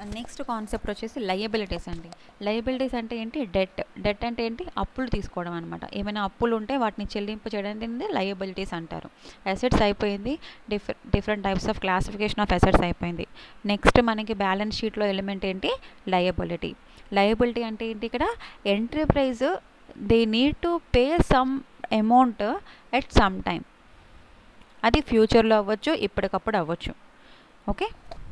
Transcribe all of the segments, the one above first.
Next concept వచ్చేసి liabilities అండి liabilities అంటే ఏంటి డెట్ డెట్ అంటే ఏంటి అప్పులు తీసుకోవడం అనమాట ఏమైనా అప్పులు ఉంటే వాటిని చెల్లింపు చేయడానికి లయబిలిటీస్ అంటారు అసెట్స్ అయిపోయింది differ different types of classification of assets అయిపోయింది నెక్స్ట్ మనకి బ్యాలెన్స్ షీట్లో ఎలిమెంట్ ఏంటి లయబిలిటీ లయబిలిటీ అంటే ఏంటి ఇక్కడ enterprise they need to pay some amount at some time అది ఫ్యూచర్లో అవ్వచ్చు ఇప్పటికప్పుడు అవ్వచ్చు okay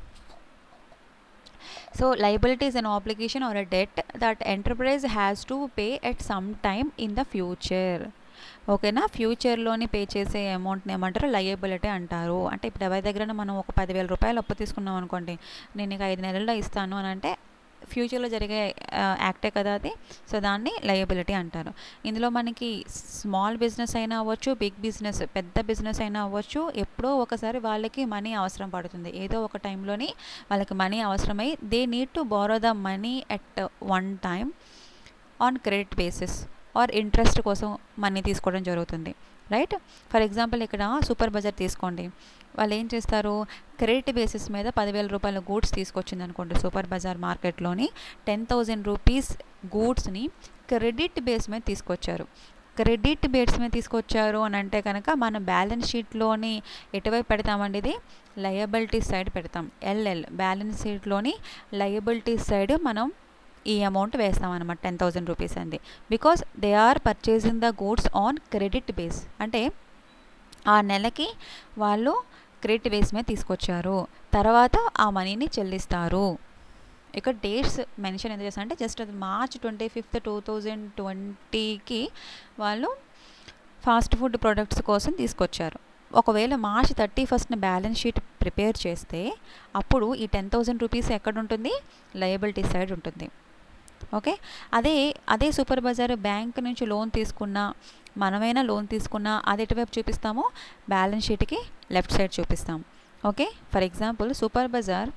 so liability is an obligation or a debt that enterprise has to pay at some time in the future ఓకేనా ఫ్యూచర్లోని pay చేసే అమౌంట్ని ఏమంటారు liability అంటారు అంటే ఇప్పుడు ఎవరి దగ్గర మనం ఒక పదివేల రూపాయలు అప్పు తీసుకున్నాం అనుకోండి నేను ఇక ఐదు నెలల్లో ఇస్తాను అని అంటే ఫ్యూచర్లో జరిగే యాక్టే కదా అది సో దాన్ని లయబిలిటీ అంటారు ఇందులో మనకి స్మాల్ బిజినెస్ అయినా అవ్వచ్చు బిగ్ బిజినెస్ పెద్ద బిజినెస్ అయినా అవ్వచ్చు ఎప్పుడో ఒకసారి వాళ్ళకి మనీ అవసరం పడుతుంది ఏదో ఒక టైంలోని వాళ్ళకి మనీ అవసరమై they need to borrow the money at one time on credit basis or interest కోసం మనీ తీసుకోవడం జరుగుతుంది రైట్ ఫర్ ఎగ్జాంపుల్ ఇక్కడ సూపర్ బజార్ తీసుకోండి వాళ్ళు ఏం చేస్తారు క్రెడిట్ బేసిస్ మీద పదివేల రూపాయల గూడ్స్ తీసుకొచ్చింది అనుకోండి సూపర్ బజార్ మార్కెట్లోని టెన్ థౌజండ్ రూపీస్ గూడ్స్ని క్రెడిట్ బేస్ మీద తీసుకొచ్చారు క్రెడిట్ బేస్ మీద తీసుకొచ్చారు అని అంటే కనుక మనం బ్యాలెన్స్ షీట్లోని ఎటువైపు పెడతామండి ఇది లయబిలిటీ సైడ్ పెడతాం ఎల్ఎల్ బ్యాలెన్స్ షీట్లోని లయబిలిటీ సైడ్ మనం ఈ అమౌంట్ వేస్తాం అనమాట టెన్ థౌజండ్ రూపీస్ అంది because they are purchasing the goods on credit base అంటే ఆ నెలకి వాళ్ళు క్రెడిట్ బేస్ మీద తీసుకొచ్చారు తర్వాత ఆ మనీని చెల్లిస్తారు ఇక్కడ డేట్స్ మెన్షన్ ఎందుకు చేస్తాను అంటే జస్ట్ అది March twenty fifth two thousand ట్వంటీకి వాళ్ళు ఫాస్ట్ ఫుడ్ ప్రొడక్ట్స్ కోసం తీసుకొచ్చారు ఒకవేళ మార్చ్ థర్టీ ఫస్ట్న బ్యాలెన్స్ షీట్ ప్రిపేర్ చేస్తే అప్పుడు ఈ టెన్ థౌజండ్ రూపీస్ ఎక్కడ ఉంటుంది లయబిలిటీ సైడ్ ఉంటుంది ఓకే అదే అదే సూపర్ బజార్ బ్యాంక్ నుంచి లోన్ తీసుకున్నా మనమైనా లోన్ తీసుకున్నా అది ఎటువైపు చూపిస్తామో బ్యాలెన్స్ షీట్కి లెఫ్ట్ సైడ్ చూపిస్తాం okay for example super bazaar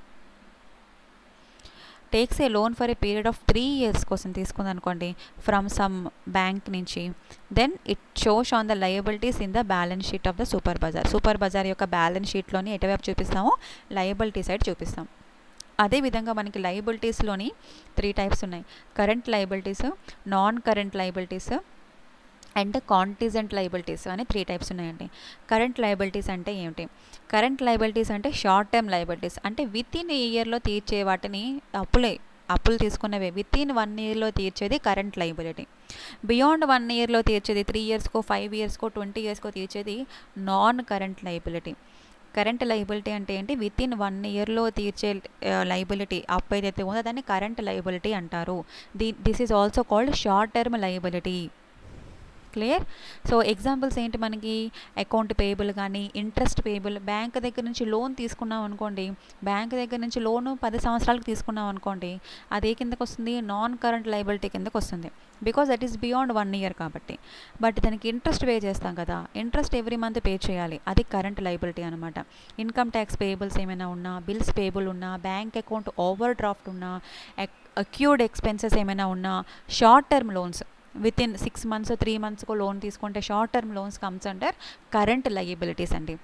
takes a loan for a period of three years కోసం తీసుకుంది అనుకోండి ఫ్రమ్ సమ్ బ్యాంక్ నుంచి then it shows on the liabilities in the balance sheet of the super bazaar super bazaar యొక్క balance షీట్లోని ఎటువైపు చూపిస్తామో liability side చూపిస్తాం అదేవిధంగా మనకి లయబిలిటీస్లోని త్రీ టైప్స్ ఉన్నాయి current liabilities non current liabilities and contingent liabilities అని త్రీ టైప్స్ ఉన్నాయండి కరెంట్ లయబిలిటీస్ అంటే ఏమిటి కరెంట్ లయబిలిటీస్ అంటే షార్ట్ టర్మ్ లయబిలిటీస్ అంటే విత్ ఇన్ ఇయర్లో తీర్చే వాటిని అప్పులే అప్పులు తీసుకున్నవే విత్ ఇన్ వన్ ఇయర్లో తీర్చేది కరెంట్ లయబిలిటీ బియాండ్ వన్ ఇయర్లో తీర్చేది త్రీ ఇయర్స్కో ఫైవ్ ఇయర్స్కో ట్వంటీ ఇయర్స్కో తీర్చేది non current liability current liability అంటే ఏంటి విత్ ఇన్ వన్ ఇయర్లో తీర్చే లైబిలిటీ అప్ ఏదైతే ఉందో దాన్ని కరెంట్ లైబిలిటీ అంటారు the this is also called short term liability clear so examples ఏంటి మనకి అకౌంట్ పేయబుల్ కానీ ఇంట్రెస్ట్ పేయబుల్ బ్యాంక్ దగ్గర నుంచి లోన్ తీసుకున్నాం అనుకోండి బ్యాంక్ దగ్గర నుంచి లోను పది సంవత్సరాలకు తీసుకున్నాం అనుకోండి అది ఏ కిందకు వస్తుంది నాన్ కరెంట్ లైబిలిటీ కిందకు వస్తుంది because that is beyond one year కాబట్టి బట్ దానికి ఇంట్రెస్ట్ పే చేస్తాం కదా ఇంట్రెస్ట్ ఎవ్రీ మంత్ పే చేయాలి అది కరెంట్ లైబిలిటీ అనమాట ఇన్కమ్ ట్యాక్స్ పేయబుల్స్ ఏమైనా ఉన్నా బిల్స్ పేయబుల్ ఉన్నా బ్యాంక్ అకౌంట్ ఓవర్ డ్రాఫ్ట్ ఉన్నా అక్యూర్డ్ ఎక్స్పెన్సెస్ ఏమైనా ఉన్నా short term loans within six months three మంత్స్కో లోన్ తీసుకుంటే short term loans comes under current liabilities అండి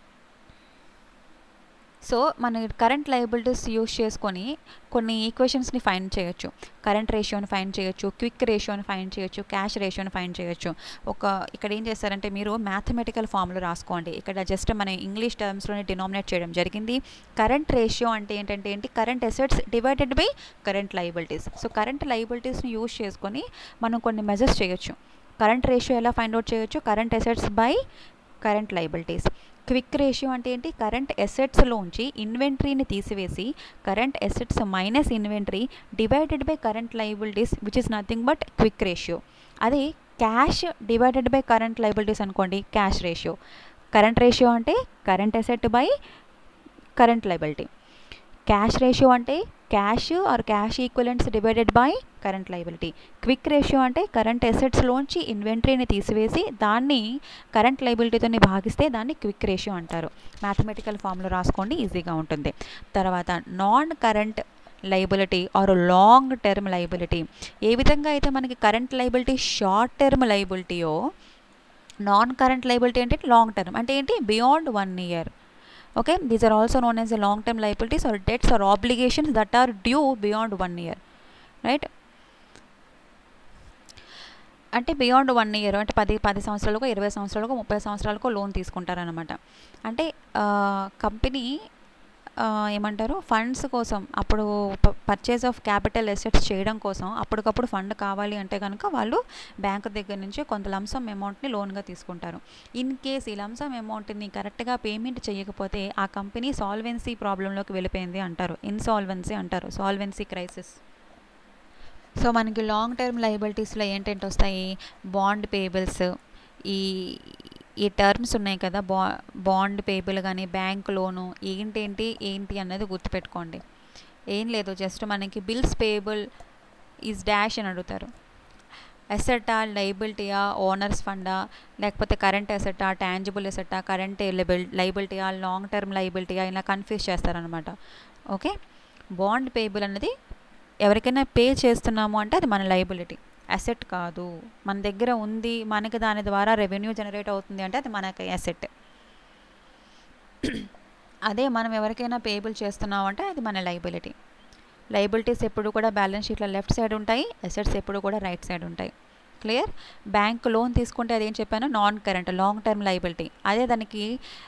సో మన కరెంట్ లయబిలిటీస్ యూస్ చేసుకొని కొన్ని ఈక్వేషన్స్ని ఫైండ్ చేయొచ్చు కరెంట్ రేషియోని ఫైండ్ చేయొచ్చు క్విక్ రేషియోని ఫైండ్ చేయొచ్చు క్యాష్ రేషియోని ఫైండ్ చేయొచ్చు ఒక ఇక్కడ ఏం చేస్తారంటే మీరు మ్యాథమెటికల్ ఫార్ములా రాసుకోండి ఇక్కడ జస్ట్ మన ఇంగ్లీష్ టర్మ్స్లోనే డినామినేట్ చేయడం జరిగింది కరెంట్ రేషియో అంటే ఏంటంటే ఏంటి current assets divided by current liabilities so current లయబిలిటీస్ని యూస్ చేసుకొని మనం కొన్ని మెజర్స్ చేయొచ్చు కరెంట్ రేషియో ఎలా ఫైండ్ అవుట్ చేయొచ్చు current assets by current liabilities quick ratio అంటే ఏంటి కరెంట్ ఎసెట్స్లోంచి ఇన్వెంటరీని తీసివేసి current assets minus inventory divided by current liabilities which is nothing but quick ratio అదే cash divided by current liabilities అనుకోండి cash ratio current ratio అంటే current asset by current liability cash ratio అంటే cash or cash equivalents divided by current liability quick ratio అంటే current అసెట్స్లోంచి ఇన్వెంటరీని తీసివేసి దాన్ని current లైబిలిటీతో భాగిస్తే దాన్ని క్విక్ రేషియో అంటారు మ్యాథమెటికల్ ఫామ్లో రాసుకోండి ఈజీగా ఉంటుంది తర్వాత non current liability or long term liability ఏ విధంగా అయితే మనకి కరెంట్ లైబిలిటీ షార్ట్ టర్మ్ లైబిలిటీయో నాన్ కరెంట్ లైబిలిటీ అంటే లాంగ్ టర్మ్ అంటే ఏంటి beyond one year okay these are also known as a long term liabilities or debts or obligations that are due beyond one year right అంటే beyond one year అంటే పది పది సంవత్సరాలకు ఇరవై సంవత్సరాలకు ముప్పై సంవత్సరాలకు లోన్ తీసుకుంటారనమాట అంటే కంపెనీ ఏమంటారు ఫండ్స్ కోసం అప్పుడు పర్చేజ్ ఆఫ్ క్యాపిటల్ ఎసెట్స్ చేయడం కోసం అప్పటికప్పుడు ఫండ్ కావాలి అంటే కనుక వాళ్ళు బ్యాంక్ దగ్గర నుంచి కొంత లంసమ్ అమౌంట్ని లోన్గా తీసుకుంటారు ఇన్ కేస్ ఈ లంసమ్ అమౌంట్ని కరెక్ట్గా పేమెంట్ చేయకపోతే ఆ కంపెనీ సాల్వెన్సీ ప్రాబ్లంలోకి వెళ్ళిపోయింది అంటారు ఇన్సాల్వెన్సీ అంటారు సాల్వెన్సీ క్రైసిస్ సో మనకి లాంగ్ టర్మ్ లైబిలిటీస్లో ఏంటంటే వస్తాయి బాండ్ పేబుల్స్ ఈ ఈ టర్మ్స్ ఉన్నాయి కదా బా బాండ్ పేబుల్ కానీ బ్యాంక్ లోను ఏంటేంటి ఏంటి అన్నది గుర్తుపెట్టుకోండి ఏం లేదు జస్ట్ మనకి బిల్స్ పేబుల్ ఈజ్ డాష్ అని అడుగుతారు ఎసెటా లైబిలిటీయా ఓనర్స్ ఫండా లేకపోతే కరెంట్ ఎసెటా ట్యాంజిబుల్ ఎసెటా కరెంట్ లైబిలిటీయా లాంగ్ టర్మ్ లైబిలిటీయా ఇలా కన్ఫ్యూజ్ చేస్తారనమాట ఓకే బాండ్ పేబుల్ అన్నది ఎవరికైనా పే చేస్తున్నాము అంటే అది మన లైబిలిటీ అసెట్ కాదు మన దగ్గర ఉంది మనకి దాని ద్వారా రెవెన్యూ జనరేట్ అవుతుంది అంటే అది మనకి అసెట్ అదే మనం ఎవరికైనా పేబుల్ చేస్తున్నాం అంటే అది మన లైబిలిటీ లైబిలిటీస్ ఎప్పుడు కూడా బ్యాలెన్స్ షీట్లో లెఫ్ట్ సైడ్ ఉంటాయి అసెట్స్ ఎప్పుడు కూడా రైట్ సైడ్ ఉంటాయి క్లియర్ బ్యాంక్ లోన్ తీసుకుంటే అదేం చెప్పాను non current long term liability అదే దానికి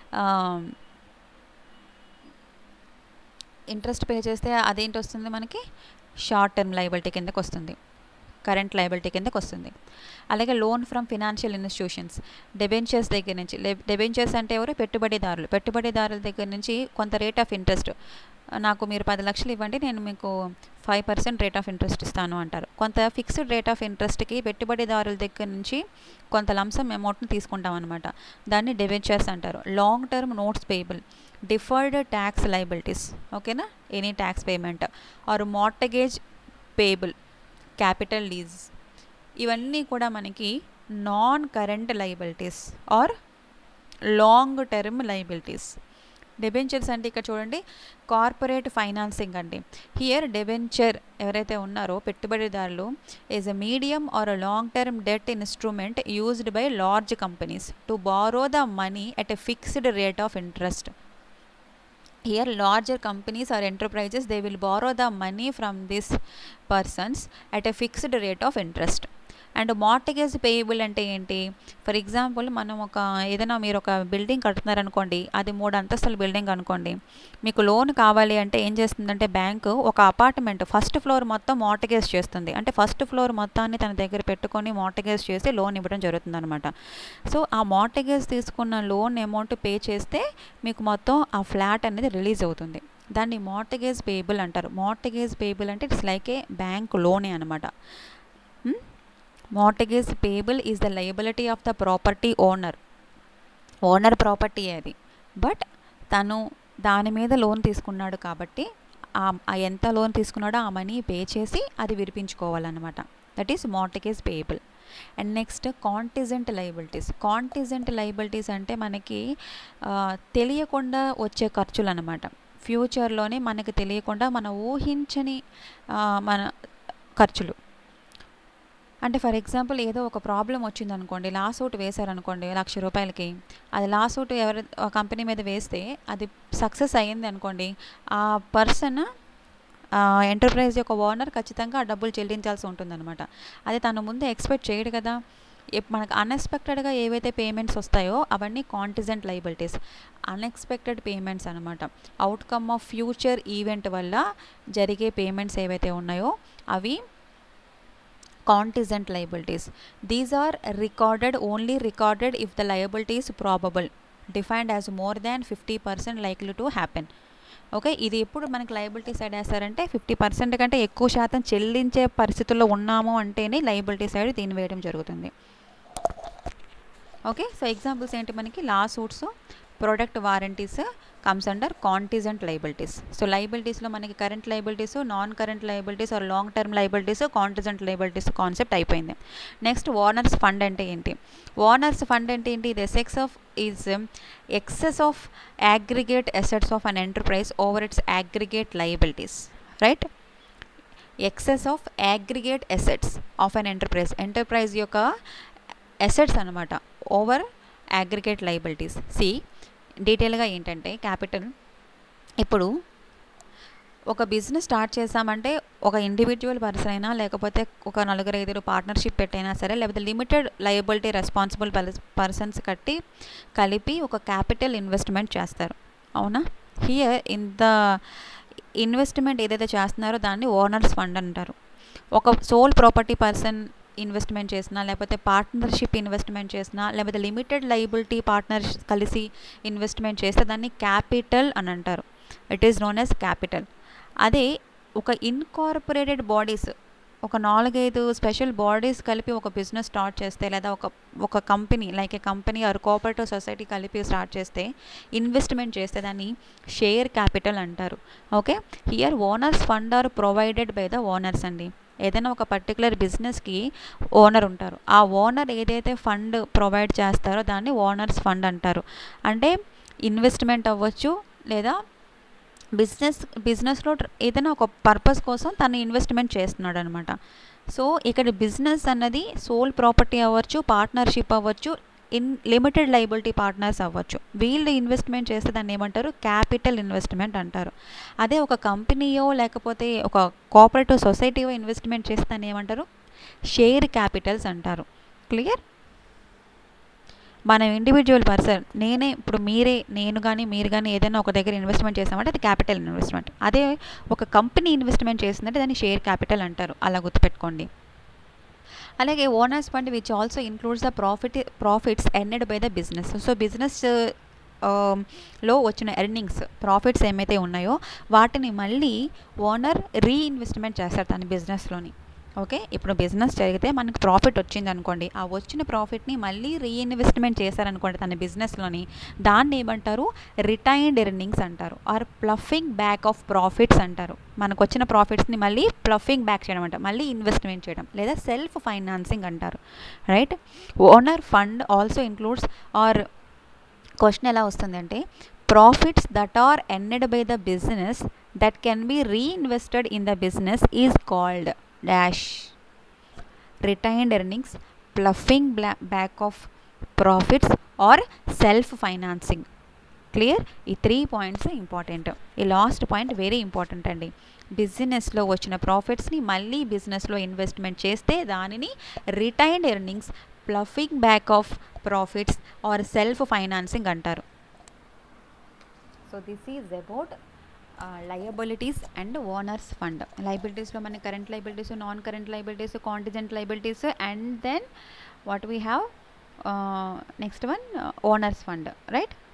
ఇంట్రెస్ట్ పే చేస్తే అదేంటి వస్తుంది మనకి షార్ట్ టర్మ్ లైబిలిటీ కిందకి వస్తుంది కరెంట్ లైబిలిటీ కిందకి వస్తుంది అలాగే loan from financial institutions debentures దగ్గర నుంచి డెబెంచర్స్ అంటే ఎవరు పెట్టుబడిదారులు పెట్టుబడిదారుల దగ్గర నుంచి కొంత రేట్ ఆఫ్ ఇంట్రెస్ట్ నాకు మీరు పది లక్షలు ఇవ్వండి నేను మీకు five percent rate of interest ఇస్తాను అంటారు కొంత ఫిక్స్డ్ రేట్ ఆఫ్ ఇంట్రెస్ట్కి పెట్టుబడిదారుల దగ్గర నుంచి కొంత లంసమ్ అమౌంట్ని తీసుకుంటాం అనమాట దాన్ని డెబెంచర్స్ అంటారు long term notes payable deferred tax liabilities ఓకేనా any tax payment or mortgage payable capital lease ఇవన్నీ కూడా మనకి non current liabilities or long term liabilities debentures అంటే ఇక్కడ చూడండి కార్పొరేట్ ఫైనాన్సింగ్ అండి హియర్ డెబెంచర్ ఎవరైతే ఉన్నారో పెట్టుబడిదారులు is a medium or uh long term debt instrument used by large companies to borrow the money at a fixed rate of interest here larger companies or enterprises they will borrow the money from these persons at a fixed rate of interest and mortgage payable అంటే ఏంటి for example మనం ఒక ఏదైనా మీరు ఒక building కడుతున్నారనుకోండి అది మూడు అంతస్తుల బిల్డింగ్ అనుకోండి మీకు లోన్ కావాలి అంటే ఏం చేస్తుందంటే బ్యాంకు ఒక అపార్ట్మెంట్ ఫస్ట్ ఫ్లోర్ మొత్తం మార్టగేజ్ చేస్తుంది అంటే ఫస్ట్ ఫ్లోర్ మొత్తాన్ని తన దగ్గర పెట్టుకొని మార్టగేజ్ చేసి లోన్ ఇవ్వడం జరుగుతుంది అనమాట సో ఆ మార్టగేజ్ తీసుకున్న లోన్ అమౌంట్ పే చేస్తే మీకు మొత్తం ఆ ఫ్లాట్ అనేది రిలీజ్ అవుతుంది దాన్ని మార్టగేజ్ పేయబుల్ అంటారు మార్టగేజ్ పేయబుల్ అంటే ఇట్స్ లైక్ ఏ బ్యాంక్ లోనే అనమాట mortgage payable is the liability of the property owner owner property అది బట్ తను దాని మీద లోన్ తీసుకున్నాడు కాబట్టి ఆ ఎంత లోన్ తీసుకున్నాడో ఆ మనీ పే చేసి అది విడిపించుకోవాలన్నమాట that is mortgage payable and next contingent liabilities contingent liabilities అంటే మనకి తెలియకుండా వచ్చే ఖర్చులు అనమాట ఫ్యూచర్లోనే మనకు తెలియకుండా మన ఊహించని మన ఖర్చులు అంటే ఫర్ ఎగ్జాంపుల్ ఏదో ఒక ప్రాబ్లం వచ్చింది అనుకోండి లాస్ అవుట్ వేశారనుకోండి లక్ష రూపాయలకి అది లాస్ అవుట్ ఎవరి కంపెనీ మీద వేస్తే అది సక్సెస్ అయ్యింది అనుకోండి ఆ పర్సన్ ఎంటర్ప్రైజ్ యొక్క ఓనర్ ఖచ్చితంగా ఆ డబ్బులు చెల్లించాల్సి ఉంటుందన్నమాట అది తను ముందు ఎక్స్పెక్ట్ చేయడు కదా మనకు అన్ఎక్స్పెక్టెడ్గా ఏవైతే పేమెంట్స్ వస్తాయో అవన్నీ కాంటిజెంట్ లైబిలిటీస్ అన్ఎక్స్పెక్టెడ్ పేమెంట్స్ అనమాట అవుట్కమ్ ఆఫ్ ఫ్యూచర్ ఈవెంట్ వల్ల జరిగే పేమెంట్స్ ఏవైతే ఉన్నాయో అవి contingent liabilities. These are recorded only recorded if the liability is probable, defined as more than 50% likely to happen. Okay ఇది ఎప్పుడు మనకి లయబిలిటీ సైడ్ వేస్తారంటే ఫిఫ్టీ పర్సెంట్ కంటే ఎక్కువ శాతం చెల్లించే పరిస్థితుల్లో ఉన్నాము అంటేనే లయబిలిటీ సైడ్ దీన్ని వేయడం జరుగుతుంది ఓకే సో ఎగ్జాంపుల్స్ ఏంటి మనకి lawsuits product warranties comes under contingent liabilities so లైబిలిటీస్లో మనకి current liabilities non current liabilities or long term liabilities contingent liabilities concept అయిపోయింది నెక్స్ట్ ఓనర్స్ ఫండ్ అంటే ఏంటి ఓనర్స్ ఫండ్ అంటే ఏంటి ఇది excess of is excess of aggregate assets of an enterprise over its aggregate liabilities right excess of aggregate assets of an enterprise enterprise యొక్క assets అనమాట over aggregate liabilities see డీటెయిల్గా ఏంటంటే capital ఇప్పుడు ఒక business start చేసామంటే ఒక individual person అయినా లేకపోతే ఒక నలుగురు ఐదుగురు పార్ట్నర్షిప్ పెట్టైనా సరే లేకపోతే లిమిటెడ్ లయబిలిటీ రెస్పాన్సిబుల్ పర్సన్స్ కట్టి కలిపి ఒక క్యాపిటల్ ఇన్వెస్ట్మెంట్ చేస్తారు అవునా హియర్ ఇన్ ద ఇన్వెస్ట్మెంట్ ఏదైతే చేస్తున్నారో దాన్ని ఓనర్స్ ఫండ్ అంటారు ఒక సోల్ ప్రాపర్టీ పర్సన్ ఇన్వెస్ట్మెంట్ చేసినా లేకపోతే పార్ట్నర్షిప్ ఇన్వెస్ట్మెంట్ చేసినా లేకపోతే లిమిటెడ్ లైబిలిటీ పార్ట్నర్స్ కలిసి ఇన్వెస్ట్మెంట్ చేస్తే దాన్ని క్యాపిటల్ అని అంటారు it is known as capital అదే ఒక ఇన్కార్పొరేటెడ్ బాడీస్ ఒక నాలుగైదు స్పెషల్ బాడీస్ కలిపి ఒక బిజినెస్ స్టార్ట్ చేస్తే లేదా ఒక ఒక company like a company or cooperative society కలిపి స్టార్ట్ చేస్తే ఇన్వెస్ట్మెంట్ చేస్తే దాన్ని షేర్ క్యాపిటల్ అంటారు okay here owners fund are provided by the owners అండి ఏదైనా ఒక పర్టికులర్ బిజినెస్కి ఓనర్ ఉంటారు ఆ ఓనర్ ఏదైతే ఫండ్ ప్రొవైడ్ చేస్తారో దాన్ని ఓనర్స్ ఫండ్ అంటారు అంటే ఇన్వెస్ట్మెంట్ అవ్వచ్చు లేదా బిజినెస్ బిజినెస్లో ఏదైనా ఒక పర్పస్ కోసం తను ఇన్వెస్ట్మెంట్ చేస్తున్నాడు అనమాట సో ఇక్కడ బిజినెస్ అన్నది సోల్ ప్రాపర్టీ అవ్వచ్చు పార్ట్నర్షిప్ అవ్వచ్చు ఇన్ లిమిటెడ్ లైబిలిటీ పార్ట్నర్స్ అవ్వచ్చు వీళ్ళు ఇన్వెస్ట్మెంట్ చేస్తే దాన్ని ఏమంటారు క్యాపిటల్ ఇన్వెస్ట్మెంట్ అంటారు అదే ఒక కంపెనీయో లేకపోతే ఒక కోఆపరేటివ్ సొసైటీయో ఇన్వెస్ట్మెంట్ చేస్తే దాన్ని ఏమంటారు షేర్ క్యాపిటల్స్ అంటారు క్లియర్ మనం ఇండివిజువల్ పర్సన్ నేనే ఇప్పుడు మీరే నేను కానీ మీరు కానీ ఏదైనా ఒక దగ్గర ఇన్వెస్ట్మెంట్ చేసామంటే అది క్యాపిటల్ ఇన్వెస్ట్మెంట్ అదే ఒక కంపెనీ ఇన్వెస్ట్మెంట్ చేసిందంటే దాన్ని షేర్ క్యాపిటల్ అంటారు అలా గుర్తుపెట్టుకోండి అలాగే owners fund which also includes the profit profits earned by the business so business లో వచ్చిన ఎర్నింగ్స్ ప్రాఫిట్స్ ఏమైతే ఉన్నాయో వాటిని మళ్ళీ ఓనర్ రీఇన్వెస్ట్మెంట్ చేస్తారు తన బిజినెస్లోని ఓకే ఇప్పుడు బిజినెస్ జరిగితే మనకు ప్రాఫిట్ వచ్చింది అనుకోండి ఆ వచ్చిన ప్రాఫిట్ని మళ్ళీ రీఇన్వెస్ట్మెంట్ చేశారనుకోండి తన బిజినెస్లోని దాన్ని ఏమంటారు రిటైన్డ్ ఎర్నింగ్స్ అంటారు or ploughing back of profits అంటారు మనకు వచ్చిన ప్రాఫిట్స్ని మళ్ళీ ప్లఫింగ్ బ్యాక్ చేయడం అంటారు మళ్ళీ ఇన్వెస్ట్మెంట్ చేయడం లేదా సెల్ఫ్ ఫైనాన్సింగ్ అంటారు right owner fund also includes or question ఎలా వస్తుందంటే profits that are earned by the business that can be reinvested in the business is called dash retained earnings ploughing back of profits or self financing clear ఈ three points important ఈ last point very important అండి బిజినెస్లో వచ్చిన ప్రాఫిట్స్ని మళ్ళీ బిజినెస్లో investment చేస్తే దానిని retained earnings ploughing back of profits or self financing అంటారు so this is about liabilities and owners fund లైబిలిటీస్లో మన current liabilities non current liabilities contingent liabilities and then what we have next one owners fund right